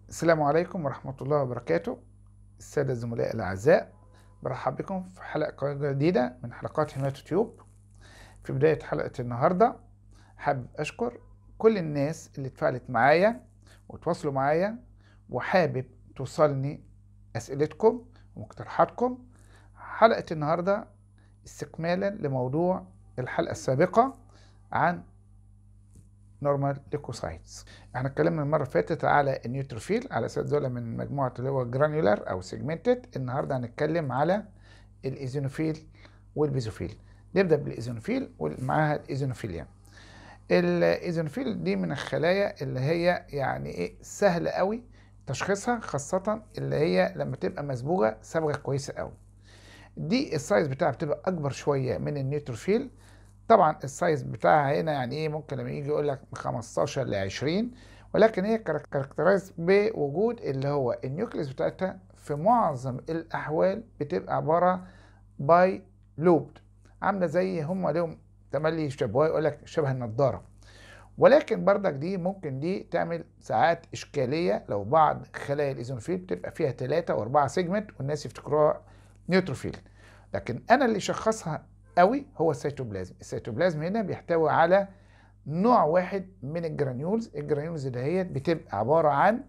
السلام عليكم ورحمة الله وبركاته السادة الزملاء الأعزاء برحب بكم في حلقة جديدة من حلقات حماية تيوب في بداية حلقة النهاردة حابب أشكر كل الناس اللي اتفاعلت معايا وتواصلوا معايا وحابب توصلني أسئلتكم ومقترحاتكم حلقة النهاردة استكمالا لموضوع الحلقة السابقة عن نورمال ليكوسايتس احنا اتكلمنا المره اللي فاتت على النيوتروفيل على اساس دول من مجموعه اللي هو جرانيولار او سيجمنتد النهارده هنتكلم على الايزينوفيل والبيزوفيل نبدا بالايزينوفيل ومعاها الايزينوفيليا الايزينوفيل دي من الخلايا اللي هي يعني ايه سهل قوي تشخيصها خاصه اللي هي لما تبقى مسبوغه صبغه كويسه قوي دي السايز بتاعها بتبقى اكبر شويه من النيوتروفيل طبعا السايز بتاعها هنا يعني ايه ممكن لما يجي يقول لك من 15 ل 20 ولكن هي كاركترايز بوجود اللي هو النيوكليس بتاعتها في معظم الاحوال بتبقى عباره باي لوبد عامله زي هم لهم تملي يشبهوها يقول لك شبه النضاره ولكن بردك دي ممكن دي تعمل ساعات اشكاليه لو بعض خلايا الايزونوفيل بتبقى فيها ثلاثه واربعه سيجمنت والناس يفتكروها نيوتروفيل لكن انا اللي شخصها قوي هو السيتوبلازم السيتوبلازم هنا بيحتوي على نوع واحد من الجرانيولز الجرانيولز دهيت بتبقى عباره عن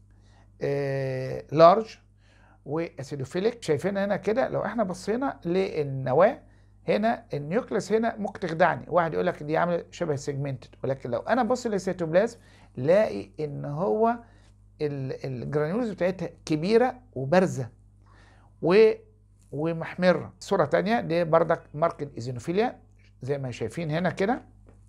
آه لارج واسيدوفيليك شايفين هنا كده لو احنا بصينا للنواه هنا النيوكليس هنا ممكن تخدعني واحد يقول لك دي عامله شبه سيجمنتد ولكن لو انا بص للسيتوبلازم لاقي ان هو الجرانيولز بتاعتها كبيره وبارزه و ومحمرة صورة تانية دي بردك ماركة ايزينوفيليا زي ما شايفين هنا كده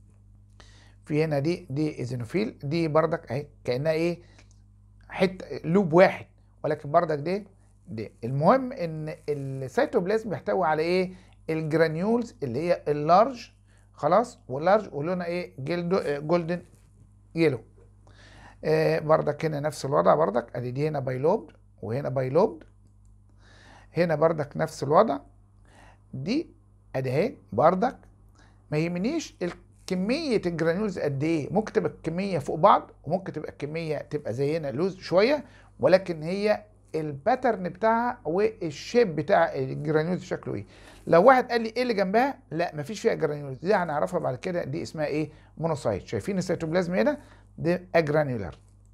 في هنا دي دي ايزينوفيل دي بردك اهي كأنها ايه حتة لوب واحد ولكن بردك دي دي المهم ان السيتوبلازم بيحتوي على ايه الجرانيولز اللي هي اللارج خلاص واللارج ولونها ايه جلدو جولدن يلو آه بردك هنا نفس الوضع بردك ادي دي هنا بايلوبد وهنا بايلوبد هنا بردك نفس الوضع دي ادي اهي بردك ما يهمنيش كمية الجرانيولز قد ايه ممكن تبقى الكمية فوق بعض وممكن تبقى الكمية تبقى زي هنا لوز شوية ولكن هي الباترن بتاعها والشيب بتاع الجرانيولز شكله ايه لو واحد قال لي ايه اللي جنبها لا مفيش فيها جرانيولز دي هنعرفها بعد كده دي اسمها ايه مونوسايت شايفين السيتوبلازم هنا ده اجرانيولار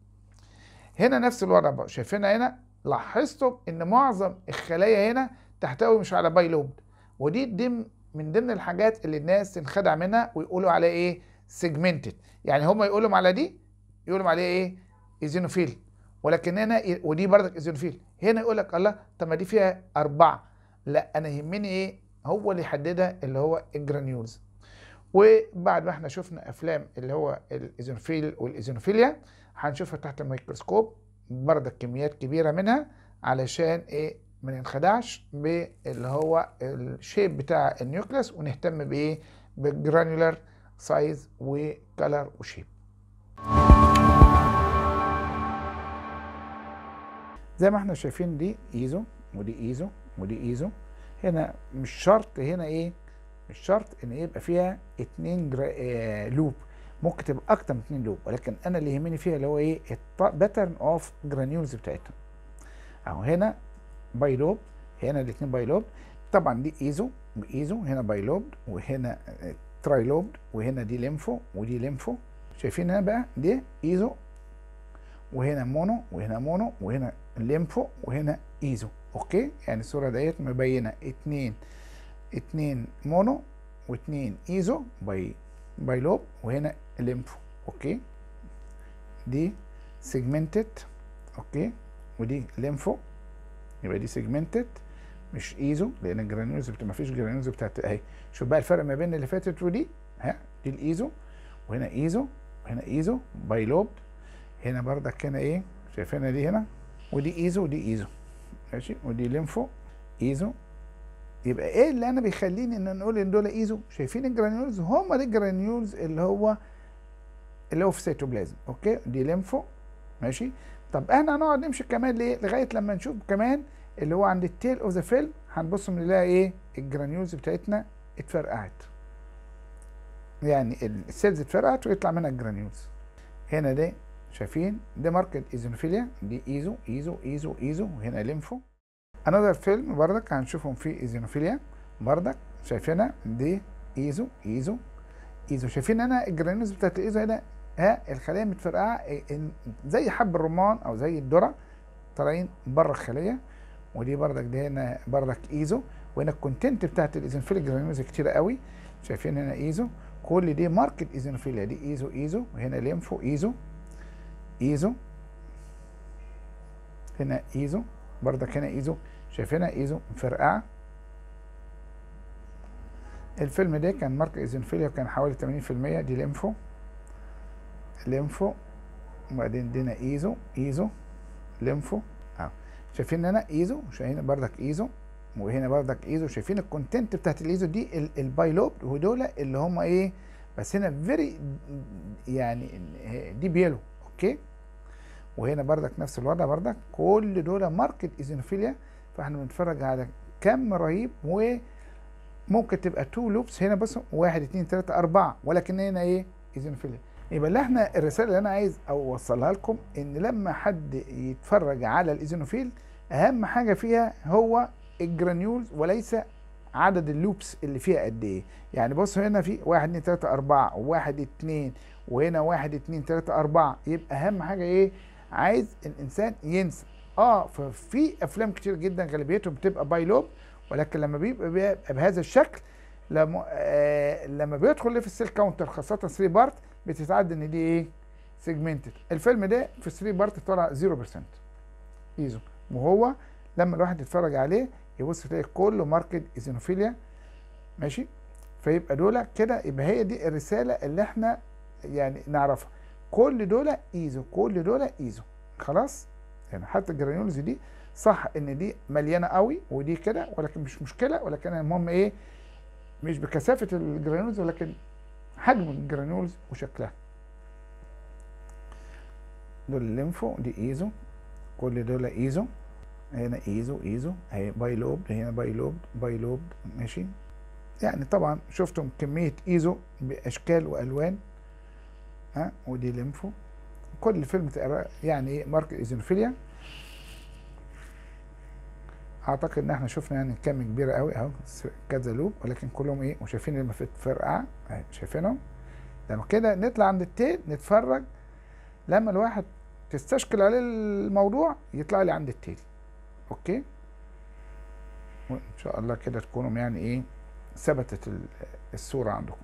هنا نفس الوضع بقى شايفينها هنا لاحظتم ان معظم الخلايا هنا تحتوي مش على بايلوبد ودي دم من ضمن الحاجات اللي الناس تنخدع منها ويقولوا عليها ايه سيجمنتد يعني هم يقولوا على دي يقولوا عليها ايه ايزينوفيل ولكن هنا ودي بردك ايزينوفيل هنا يقول لك الله طب ما دي فيها اربعه لا انا يهمني ايه هو اللي يحددها اللي هو الجرانيولز وبعد ما احنا شفنا افلام اللي هو الايزينوفيل والايزينوفيليا هنشوفها تحت الميكروسكوب بردك كميات كبيره منها علشان ايه ما ننخدعش باللي هو الشيب بتاع النيوكليس ونهتم بايه بالجرانيولار سايز وكلر وشيب زي ما احنا شايفين دي ايزو ودي ايزو ودي ايزو هنا مش شرط هنا ايه مش شرط ان يبقى فيها اتنين آه لوب ممكن تبقى اكتر من اتنين لوب ولكن انا اللي يهمني فيها اللي هو ايه الباترن اوف جرانيولز بتاعتها اهو هنا باي لوب هنا الاثنين باي لوب طبعا دي ايزو ايزو هنا باي لوب وهنا تراي لوب وهنا دي ليمفو ودي ليمفو شايفين هنا بقى دي ايزو وهنا مونو وهنا مونو وهنا ليمفو وهنا ايزو اوكي يعني الصوره ديت مبينه اتنين اتنين مونو واتنين ايزو باي باي لوب وهنا الليمفو اوكي دي سيجمنتد اوكي ودي ليمفو يبقى دي سيجمنتد مش ايزو لان الجرانيولز بتاع ما فيش جرانيولز بتاعت اهي شوف بقى الفرق ما بين اللي فاتت ودي ها دي الايزو وهنا ايزو وهنا ايزو باي لوب هنا بردك هنا ايه شايفينها دي هنا ودي ايزو ودي ايزو ماشي ودي ليمفو ايزو يبقى ايه اللي انا بيخليني ان نقول ان دول ايزو شايفين الجرانيولز هم دي الجرانيولز اللي هو اللي هو في سيتوبلازم اوكي دي ليمفو ماشي طب احنا هنقعد نمشي كمان ليه لغايه لما نشوف كمان اللي هو عند التيل اوف ذا فيلم هنبص نلاقي ايه الجرانيولز بتاعتنا اتفرقعت يعني السيلز اتفرقعت ويطلع منها الجرانيولز هنا دي شايفين دي ماركت ايزونوفيليا دي ايزو ايزو ايزو ايزو وهنا ليمفو انذر فيلم بردك هنشوفهم في ايزونوفيليا بردك شايفينها دي ايزو ايزو ايزو شايفين هنا الجرانيولز بتاعت الايزو هنا ها الخليه متفرقعه زي حب الرمان او زي الذره طالعين بره الخليه ودي بردك دي هنا بردك ايزو وهنا الكونتنت بتاعت الايزونوفيليا جرانيولز كتير قوي شايفين هنا ايزو كل دي ماركت ايزونوفيليا دي ايزو ايزو وهنا ليمفو ايزو ايزو هنا ايزو بردك هنا ايزو شايفينها ايزو مفرقعه الفيلم ده كان مارك ايزنفيليا كان حوالي 80% دي ليمفو ليمفو وبعدين دينا ايزو ايزو ليمفو اهو شايفين هنا ايزو شايفين بردك ايزو وهنا بردك ايزو شايفين الكونتنت بتاعت الايزو دي البايلوب ودول اللي هم ايه بس هنا فيري يعني دي بيلو اوكي وهنا بردك نفس الوضع بردك كل دول ماركت ايزينوفيليا فاحنا بنتفرج على كم رهيب وممكن تبقى تو لوبس هنا بس واحد اتنين تلاته اربعه ولكن هنا ايه ايزينوفيليا يبقى اللي احنا الرساله اللي انا عايز اوصلها لكم ان لما حد يتفرج على الايزينوفيل اهم حاجه فيها هو الجرانيولز وليس عدد اللوبس اللي فيها قد ايه يعني بص هنا في واحد اتنين تلاته اربعه وواحد اتنين وهنا واحد اتنين تلاته اربعه يبقى اهم حاجه ايه عايز الانسان ينسى اه ففي افلام كتير جدا غالبيتهم بتبقى باي لوب ولكن لما بيبقى, بيبقى بهذا الشكل لما آه لما بيدخل في السيل كاونتر خاصه 3 بارت بتتعد ان دي ايه سيجمنتد الفيلم ده في 3 بارت طلع 0% ايزو وهو لما الواحد يتفرج عليه يبص تلاقي كله ماركت ايزينوفيليا ماشي فيبقى دول كده يبقى هي دي الرساله اللي احنا يعني نعرفها كل دول ايزو كل دول ايزو خلاص يعني حتى الجرانيولز دي صح ان دي مليانه قوي ودي كده ولكن مش مشكله ولكن المهم ايه مش بكثافه الجرانيولز ولكن حجم الجرانيولز وشكلها دول الليمفو دي ايزو كل دول ايزو هنا ايزو ايزو اهي باي لوب هنا باي لوب باي لوب ماشي يعني طبعا شفتم كميه ايزو باشكال والوان ها ودي ليمفو كل فيلم تقرا يعني ايه مارك ايزنوفيليا اعتقد ان احنا شفنا يعني كم كبيره قوي اهو كذا لوب ولكن كلهم ايه وشايفين المفات فرقعه اهي شايفينهم لما كده نطلع عند التيل نتفرج لما الواحد تستشكل عليه الموضوع يطلع لي عند التيل اوكي وان شاء الله كده تكونوا يعني ايه ثبتت الصوره عندكم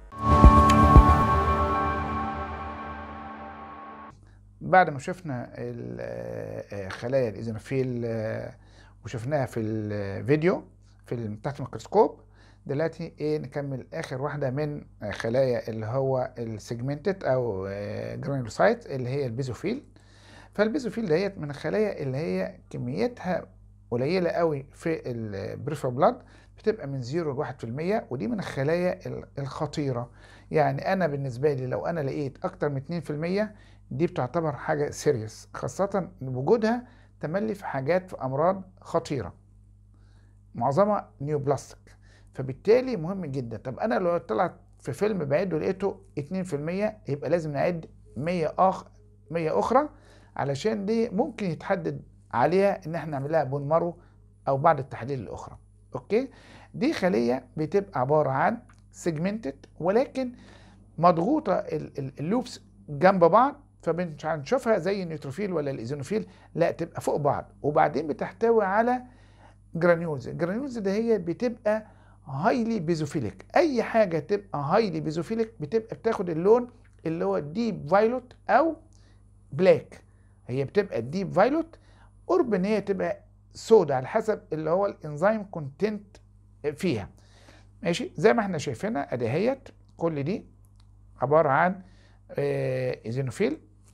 بعد ما شفنا خلايا الايزونوفيل وشفناها في الفيديو في تحت الميكروسكوب دلوقتي ايه نكمل اخر واحده من خلايا اللي هو السيجمنتد او جرانيولوسايت اللي هي البيزوفيل فالبيزوفيل ديت من الخلايا اللي هي كميتها قليله قوي في البريفر بلاد بتبقى من 0 ل 1% ودي من الخلايا الخطيره يعني انا بالنسبه لي لو انا لقيت اكتر من 2% دي بتعتبر حاجه سيريس خاصه وجودها تملي في حاجات في امراض خطيره معظمها نيوبلاستيك فبالتالي مهم جدا طب انا لو طلعت في فيلم بعد ولقيته 2% يبقى لازم نعد 100 اخ 100 اخرى علشان دي ممكن يتحدد عليها ان احنا نعملها بون مارو او بعد التحاليل الاخرى اوكي دي خليه بتبقى عباره عن سيجمنتد ولكن مضغوطه اللوبس جنب بعض فمش هنشوفها زي النيوتروفيل ولا الايزونوفيل لا تبقى فوق بعض وبعدين بتحتوي على جرانيولز الجرانيولز ده هي بتبقى هايلي بيزوفيليك اي حاجه تبقى هايلي بيزوفيليك بتبقى بتاخد اللون اللي هو ديب فايلوت او بلاك هي بتبقى ديب فايلوت قرب ان هي تبقى سودا على حسب اللي هو الانزيم كونتنت فيها ماشي زي ما احنا شايفينها ادي هيت كل دي عباره عن ايزينوفيل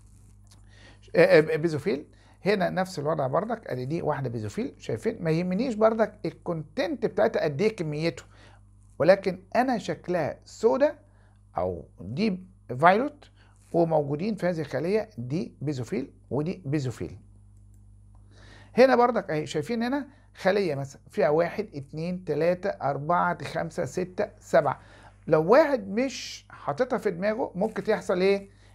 بيزوفيل هنا نفس الوضع بردك ادي دي واحده بيزوفيل شايفين ما يهمنيش بردك الكونتنت بتاعتها قد ايه كميته ولكن انا شكلها سودا او ديب فايلوت وموجودين في هذه الخليه دي بيزوفيل ودي بيزوفيل هنا بردك اهي شايفين هنا خليه مثلا فيها واحد اتنين تلاته اربعه خمسه سته سبعه لو واحد مش حاططها في دماغه ممكن يحصل ايه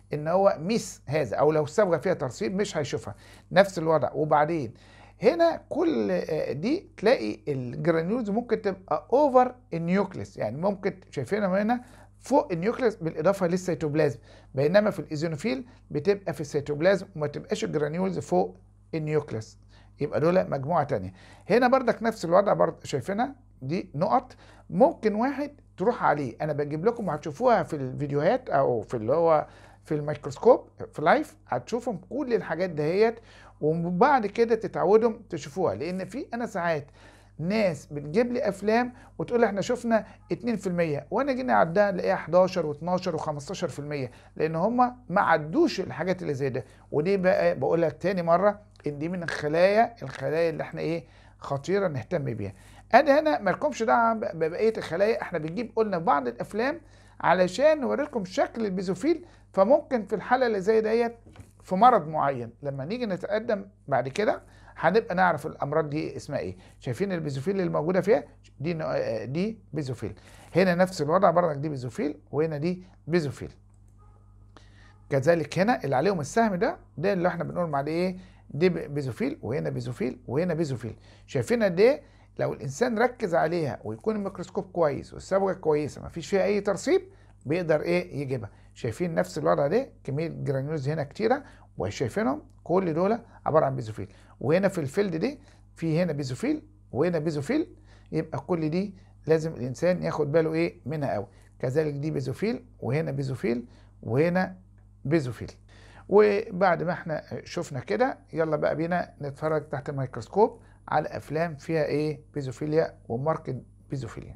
ان هو ميس هذا او لو الصبغه فيها ترسيب مش هيشوفها نفس الوضع وبعدين هنا كل آه، دي تلاقي الجرانيولز ممكن تبقى اوفر النيوكليس يعني ممكن شايفينها هنا فوق النيوكليس بالاضافه للسيتوبلازم بينما في الايزونوفيل بتبقى في السيتوبلازم وما تبقاش الجرانيولز فوق النيوكليس يبقى دول مجموعه تانية هنا بردك نفس الوضع برضه شايفينها دي نقط ممكن واحد تروح عليه انا بجيب لكم وهتشوفوها في الفيديوهات او في اللي هو في الميكروسكوب في لايف هتشوفهم كل الحاجات دهيت وبعد كده تتعودوا تشوفوها لان في انا ساعات ناس بتجيب لي افلام وتقول احنا شفنا 2% وانا جينا عدها نلاقيها 11 و12 و15% لان هم ما عدوش الحاجات اللي زي ده ودي بقى بقول لك تاني مره ان دي من الخلايا الخلايا اللي احنا ايه خطيره نهتم بيها انا هنا مالكمش دعوه ببقيه الخلايا احنا بنجيب قلنا بعض الافلام علشان نوريكم شكل البيزوفيل فممكن في الحاله اللي زي ديت في مرض معين لما نيجي نتقدم بعد كده هنبقى نعرف الامراض دي اسمها ايه شايفين البيزوفيل اللي موجوده فيها دي دي بيزوفيل هنا نفس الوضع برضك دي بيزوفيل وهنا دي بيزوفيل كذلك هنا اللي عليهم السهم ده ده اللي احنا بنقول عليه ايه دي بيزوفيل وهنا بيزوفيل وهنا بيزوفيل شايفين قد ايه لو الانسان ركز عليها ويكون الميكروسكوب كويس والصبغه كويسه ما فيش فيها اي ترسيب بيقدر ايه يجيبها شايفين نفس الوضع ده كميه جرانيولز هنا كتيره وشايفينهم كل دول عباره عن بيزوفيل وهنا في الفيلد دي في هنا بيزوفيل وهنا بيزوفيل يبقى كل دي لازم الانسان ياخد باله ايه منها قوي كذلك دي بيزوفيل وهنا بيزوفيل وهنا بيزوفيل وبعد ما احنا شفنا كده يلا بقى بينا نتفرج تحت الميكروسكوب على افلام فيها ايه بيزوفيليا وماركت بيزوفيليا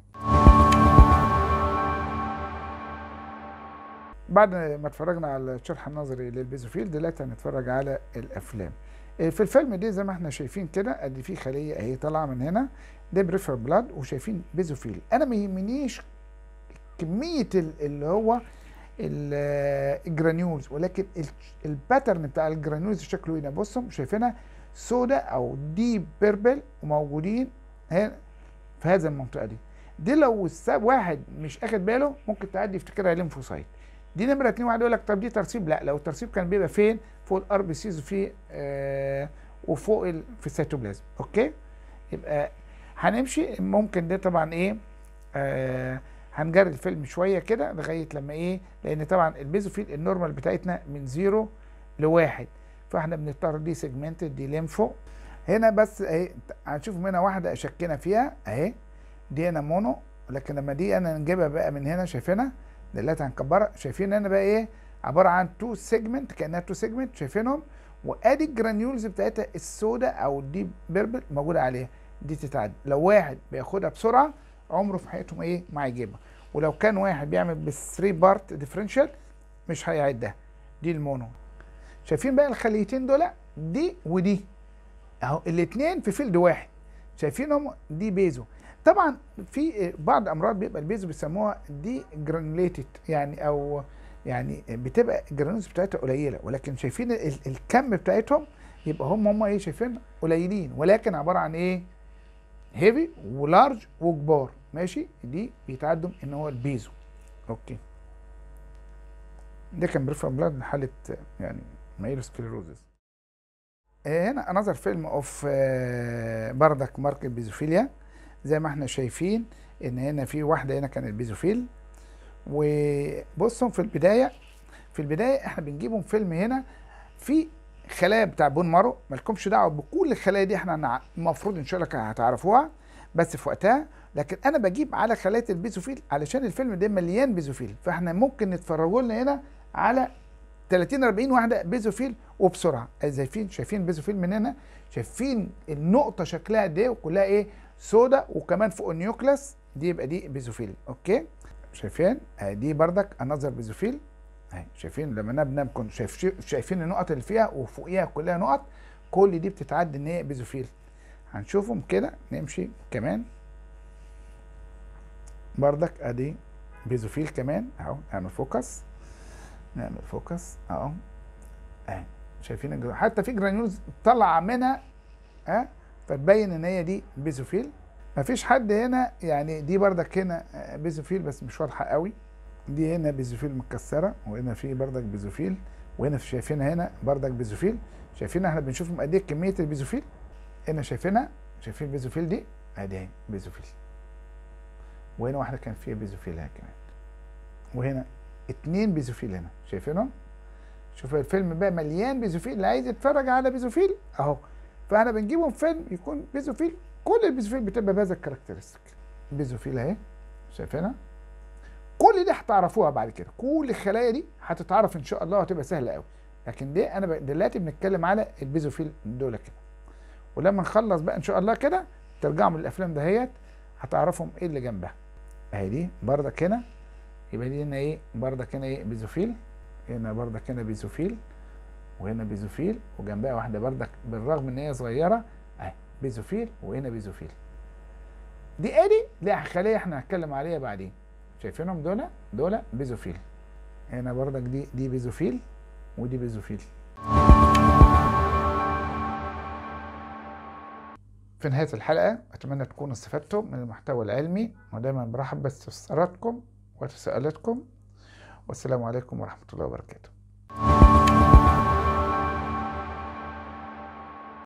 بعد ما اتفرجنا على الشرح النظري للبيزوفيل دلوقتي هنتفرج على الافلام في الفيلم دي زي ما احنا شايفين كده ادي في خليه اهي طالعه من هنا ده بريفر بلاد وشايفين بيزوفيل انا ما يهمنيش كميه اللي هو الجرانيولز ولكن الباترن بتاع الجرانيولز شكله هنا بصوا شايفينها سودا او ديب بيربل وموجودين هنا في هذه المنطقه دي دي لو واحد مش اخد باله ممكن تعدي يفتكرها ليمفوسايت دي نمره اتنين واحد يقول لك طب دي ترسيب لا لو الترسيب كان بيبقى فين فوق الار بي سيز وفي آه وفوق ال... في السيتوبلازم اوكي يبقى هنمشي ممكن ده طبعا ايه آه هنجري الفيلم شويه كده لغايه لما ايه لان طبعا البيزوفيل النورمال بتاعتنا من زيرو لواحد فاحنا بنضطر دي سيجمنتد دي ليمفو هنا بس اهي هنشوف منها واحده شكينا فيها اهي دي هنا مونو لكن لما دي انا نجيبها بقى من هنا شايفينها دلوقتي هنكبرها شايفين هنا بقى ايه عباره عن تو سيجمنت كانها تو سيجمنت شايفينهم وادي الجرانيولز بتاعتها السوداء او الديب بيربل موجوده عليها دي تتعدي لو واحد بياخدها بسرعه عمره في حياتهم ايه ما هيجيبها ولو كان واحد بيعمل بالثري بارت ديفرنشال مش هيعدها دي المونو شايفين بقى الخليتين دول دي ودي اهو الاثنين في فيلد واحد شايفينهم دي بيزو طبعا في بعض امراض بيبقى البيزو بيسموها دي جرانوليتد يعني او يعني بتبقى الجرانولز بتاعتها قليله ولكن شايفين الكم بتاعتهم يبقى هم هم ايه شايفين قليلين ولكن عباره عن ايه هيفي ولارج وكبار ماشي دي بيتعدوا ان هو البيزو اوكي ده كان بريفر بلاد حاله يعني مايلوسكليروزس هنا انذر فيلم اوف بردك ماركت بيزوفيليا زي ما احنا شايفين ان هنا في واحده هنا كانت بيزوفيل وبصوا في البدايه في البدايه احنا بنجيبهم فيلم هنا في خلايا بتاع بون مارو مالكمش دعوه بكل الخلايا دي احنا المفروض ان شاء الله هتعرفوها بس في وقتها لكن انا بجيب على خلايا البيزوفيل علشان الفيلم ده مليان بيزوفيل فاحنا ممكن نتفرجوا لنا هنا على 30 40 واحده بيزوفيل وبسرعه شايفين شايفين بيزوفيل من هنا شايفين النقطه شكلها قد ايه وكلها ايه سودا وكمان فوق النيوكلاس دي يبقى دي بيزوفيل اوكي شايفين دي بردك انذر بيزوفيل اهي شايفين لما نام نام كنت شايف شايفين النقط اللي فيها وفوقيها كلها نقط كل دي بتتعدي ان هي بيزوفيل هنشوفهم كده نمشي كمان بردك ادي بيزوفيل كمان اهو نعمل فوكس نعمل فوكس اهو اهي شايفين حتى في جرانيولز طلع منها ها أه؟ فتبين ان هي دي بيزوفيل مفيش حد هنا يعني دي بردك هنا بيزوفيل بس مش واضحه قوي دي هنا بيزوفيل متكسره وهنا في بردك بيزوفيل وهنا شايفينها هنا بردك بيزوفيل شايفين احنا بنشوف قد ايه كميه البيزوفيل هنا شايفينها شايفين البيزوفيل دي ادي اهي بيزوفيل وهنا واحده كان فيها بيزوفيل هنا كمان وهنا اتنين بيزوفيل هنا شايفينهم شوف الفيلم بقى مليان بيزوفيل اللي عايز يتفرج على بيزوفيل اهو فاحنا بنجيبهم فيلم يكون بيزوفيل كل البيزوفيل بتبقى بهذا الكاركترستيك بيزوفيل اهي شايفينها كل دي هتعرفوها بعد كده كل الخلايا دي هتتعرف ان شاء الله وهتبقى سهله قوي لكن دي انا ب- دلوقتي بنتكلم على البيزوفيل دول كده ولما نخلص بقى ان شاء الله كده ترجعوا من الافلام دهيت هتعرفهم ايه اللي جنبها اهي دي بردك هنا يبقى دي هنا ايه بردك هنا ايه بيزوفيل هنا بردك هنا بيزوفيل وهنا بيزوفيل وجنبها واحده بردك بالرغم ان هي صغيره اهي بيزوفيل وهنا بيزوفيل دي ادي لا خليه احنا هنتكلم عليها بعدين شايفينهم دول دول بيزوفيل هنا بردك دي دي بيزوفيل ودي بيزوفيل في نهاية الحلقة أتمنى تكونوا استفدتم من المحتوى العلمي ودايما برحب باستفساراتكم وتساؤلاتكم والسلام عليكم ورحمة الله وبركاته